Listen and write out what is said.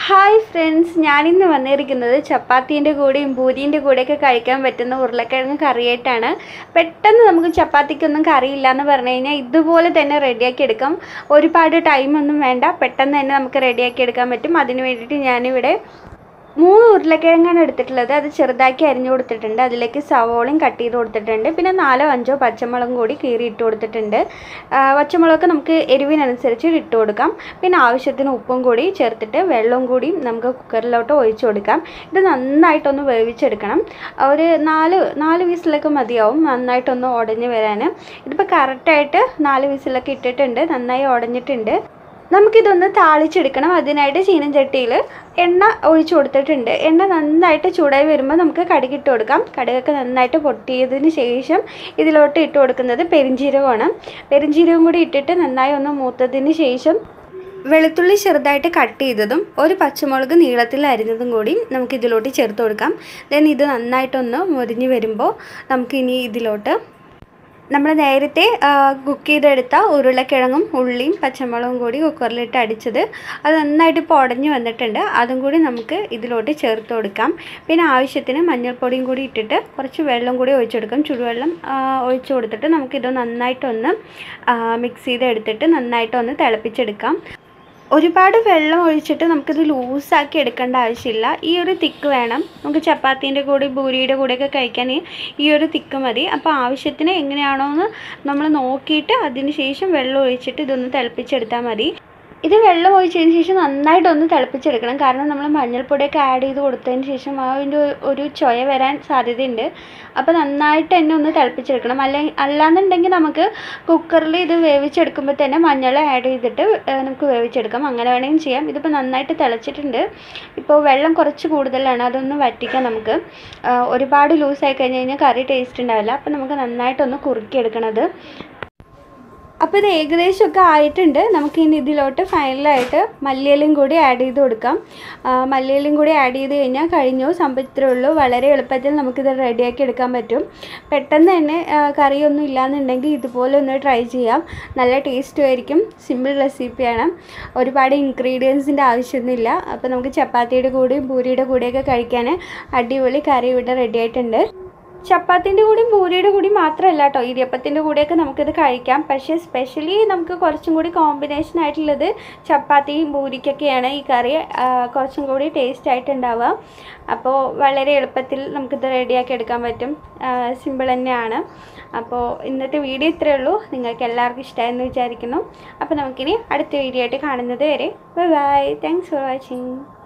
hi friends ഞാനിന്ന് വന്നിരിക്കുന്നത് ചപ്പാത്തീൻ്റെ കൂടെയും പൂരീൻ്റെ കൂടെയൊക്കെ കഴിക്കാൻ പറ്റുന്ന ഉരുളക്കിഴങ്ങ് കറിയായിട്ടാണ് പെട്ടെന്ന് നമുക്ക് ചപ്പാത്തിക്കൊന്നും കറിയില്ല എന്ന് പറഞ്ഞു കഴിഞ്ഞാൽ ഇതുപോലെ തന്നെ റെഡിയാക്കി എടുക്കാം ഒരുപാട് ടൈമൊന്നും വേണ്ട പെട്ടെന്ന് തന്നെ നമുക്ക് റെഡിയാക്കി എടുക്കാൻ പറ്റും അതിന് വേണ്ടിയിട്ട് ഞാനിവിടെ മൂന്ന് ഉരുളക്കിഴങ്ങാണ് എടുത്തിട്ടുള്ളത് അത് ചെറുതാക്കി അരിഞ്ഞു കൊടുത്തിട്ടുണ്ട് അതിലേക്ക് സവോളയും കട്ട് ചെയ്ത് കൊടുത്തിട്ടുണ്ട് പിന്നെ നാലോ അഞ്ചോ പച്ചമുളകും കൂടി കീറി ഇട്ട് കൊടുത്തിട്ടുണ്ട് ആ, പച്ചമുളകൊക്കെ നമുക്ക് എരിവിനനുസരിച്ച് ഇട്ട് കൊടുക്കാം പിന്നെ ആവശ്യത്തിന് ഉപ്പും കൂടി ചേർത്തിട്ട് വെള്ളവും കൂടി നമുക്ക് കുക്കറിലോട്ട് ഒഴിച്ചു കൊടുക്കാം ഇത് നന്നായിട്ടൊന്ന് വേവിച്ചെടുക്കണം ഒരു നാല് നാല് വിസിലൊക്കെ മതിയാവും നന്നായിട്ടൊന്ന് ഉടഞ്ഞ് വരാൻ ഇതിപ്പോൾ കറക്റ്റായിട്ട് നാല് വിസിലൊക്കെ ഇട്ടിട്ടുണ്ട് നന്നായി ഉടഞ്ഞിട്ടുണ്ട് നമുക്കിതൊന്ന് താളിച്ചെടുക്കണം അതിനായിട്ട് ചീനച്ചട്ടിയിൽ എണ്ണ ഒഴിച്ചു കൊടുത്തിട്ടുണ്ട് എണ്ണ നന്നായിട്ട് ചൂടായി വരുമ്പോൾ നമുക്ക് കടുക് ഇട്ട് കൊടുക്കാം കടുകൊക്കെ നന്നായിട്ട് പൊട്ടിയതിന് ശേഷം ഇതിലോട്ട് ഇട്ട് കൊടുക്കുന്നത് പെരിഞ്ജീരകമാണ് പെരിഞ്ജീരകം കൂടി ഇട്ടിട്ട് നന്നായി ഒന്ന് മൂത്തതിന് ശേഷം വെളുത്തുള്ളി ചെറുതായിട്ട് കട്ട് ചെയ്തതും ഒരു പച്ചമുളക് നീളത്തിൽ അരിഞ്ഞതും കൂടി നമുക്ക് ഇതിലോട്ട് ചേർത്ത് കൊടുക്കാം ദെൻ ഇത് നന്നായിട്ടൊന്ന് മുരിഞ്ഞ് വരുമ്പോൾ നമുക്കിനി ഇതിലോട്ട് നമ്മൾ നേരത്തെ കുക്ക് ചെയ്തെടുത്ത ഉരുളക്കിഴങ്ങും ഉള്ളിയും പച്ചമുളകും കൂടി കുക്കറിലിട്ട് അടിച്ചത് അത് നന്നായിട്ട് ഇപ്പോൾ ഉടഞ്ഞു വന്നിട്ടുണ്ട് അതും കൂടി നമുക്ക് ഇതിലോട്ട് ചേർത്ത് കൊടുക്കാം പിന്നെ ആവശ്യത്തിന് മഞ്ഞൾപ്പൊടിയും കൂടി ഇട്ടിട്ട് കുറച്ച് വെള്ളം കൂടി ഒഴിച്ചു കൊടുക്കാം ചുടുവെള്ളം ആ, ഒഴിച്ചു കൊടുത്തിട്ട് നമുക്കിത് നന്നായിട്ടൊന്ന് മിക്സ് ചെയ്തെടുത്തിട്ട് നന്നായിട്ടൊന്ന് തിളപ്പിച്ചെടുക്കാം ഒരുപാട് വെള്ളം ഒഴിച്ചിട്ട് നമുക്കിത് ലൂസാക്കി എടുക്കേണ്ട ആവശ്യമില്ല ഈ ഒരു തിക്ക് വേണം നമുക്ക് ചപ്പാത്തീൻ്റെ കൂടെ പൂരിയുടെ കൂടെയൊക്കെ കഴിക്കാൻ ഈ ഒരു തിക്ക് മതി അപ്പോൾ ആവശ്യത്തിന് എങ്ങനെയാണോ എന്ന് നമ്മൾ നോക്കിയിട്ട് അതിന് ശേഷം വെള്ളം ഒഴിച്ചിട്ട് ഇതൊന്ന് തിളപ്പിച്ചെടുത്താൽ മതി ഇത് വെള്ളം ഒഴിച്ചതിന് ശേഷം നന്നായിട്ടൊന്ന് തിളപ്പിച്ചെടുക്കണം കാരണം നമ്മൾ മഞ്ഞൾപ്പൊടിയൊക്കെ ആഡ് ചെയ്ത് കൊടുത്തതിന് ശേഷം അതിൻ്റെ ഒരു ചൊയ വരാൻ സാധ്യതയുണ്ട് അപ്പോൾ നന്നായിട്ട് തന്നെ ഒന്ന് തിളപ്പിച്ചെടുക്കണം അല്ല അല്ലാന്നുണ്ടെങ്കിൽ നമുക്ക് കുക്കറിൽ ഇത് വേവിച്ചെടുക്കുമ്പോൾ തന്നെ മഞ്ഞൾ ആഡ് ചെയ്തിട്ട് ഏഹ്, നമുക്ക് വേവിച്ചെടുക്കാം അങ്ങനെ വേണമെങ്കിലും ചെയ്യാം ഇതിപ്പോൾ നന്നായിട്ട് തിളച്ചിട്ടുണ്ട് ഇപ്പോൾ വെള്ളം കുറച്ച് കൂടുതലാണ് അതൊന്ന് വറ്റിക്കാം നമുക്ക് ഏഹ്, ഒരുപാട് ലൂസായി കഴിഞ്ഞ് കഴിഞ്ഞാൽ കറി ടേസ്റ്റ് ഉണ്ടാവില്ല അപ്പോൾ നമുക്ക് നന്നായിട്ടൊന്ന് കുറുക്കിയെടുക്കണത് അപ്പോൾ ഇത് ഏകദേശമൊക്കെ ആയിട്ടുണ്ട് നമുക്ക് ഇനി ഇതിലോട്ട് ഫൈനലായിട്ട് മല്ലിയിലയും കൂടി ആഡ് ചെയ്ത് കൊടുക്കാം ആ, മല്ലിയിലയും കൂടി ആഡ് ചെയ്ത് കഴിഞ്ഞാൽ കഴിഞ്ഞു സംഭവത്രേ ഉള്ളൂ വളരെ എളുപ്പത്തിൽ നമുക്കിത് റെഡിയാക്കി എടുക്കാൻ പറ്റും പെട്ടെന്ന് തന്നെ ആ, കറിയൊന്നും ഇല്ലാന്നുണ്ടെങ്കിൽ ഇതുപോലെ ഒന്ന് ട്രൈ ചെയ്യാം നല്ല ടേസ്റ്റും ആയിരിക്കും സിമ്പിൾ റെസിപ്പിയാണ് ഒരുപാട് ഇൻഗ്രീഡിയൻസിൻ്റെ ആവശ്യമൊന്നുമില്ല അപ്പോൾ നമുക്ക് ചപ്പാത്തിയുടെ കൂടെയും പൂരിയുടെ കൂടെയൊക്കെ കഴിക്കാൻ അടിപൊളി കറി ഇവിടെ റെഡി ആയിട്ടുണ്ട് ചപ്പാത്തിൻ്റെ കൂടെയും പൂരിയുടെ കൂടി മാത്രമല്ല കേട്ടോ ഇടിയപ്പത്തിൻ്റെ കൂടെയൊക്കെ നമുക്കിത് കഴിക്കാം പക്ഷേ സ്പെഷ്യലി നമുക്ക് കുറച്ചും കൂടി കോമ്പിനേഷൻ ആയിട്ടുള്ളത് ചപ്പാത്തിയും പൂരിക്കൊക്കെയാണ് ഈ കറി ആ, കുറച്ചും കൂടി ടേസ്റ്റ് ആയിട്ടുണ്ടാവുക അപ്പോൾ വളരെ എളുപ്പത്തിൽ നമുക്കിത് റെഡിയാക്കി എടുക്കാൻ പറ്റും സിമ്പിൾ തന്നെയാണ് അപ്പോൾ ഇന്നത്തെ വീഡിയോ ഇത്രയേ ഉള്ളൂ നിങ്ങൾക്ക് എല്ലാവർക്കും ഇഷ്ടമായെന്ന് വിചാരിക്കുന്നു അപ്പോൾ നമുക്കിനി അടുത്ത വീഡിയോ ആയിട്ട് കാണുന്നത് വരെ bye bye thanks for watching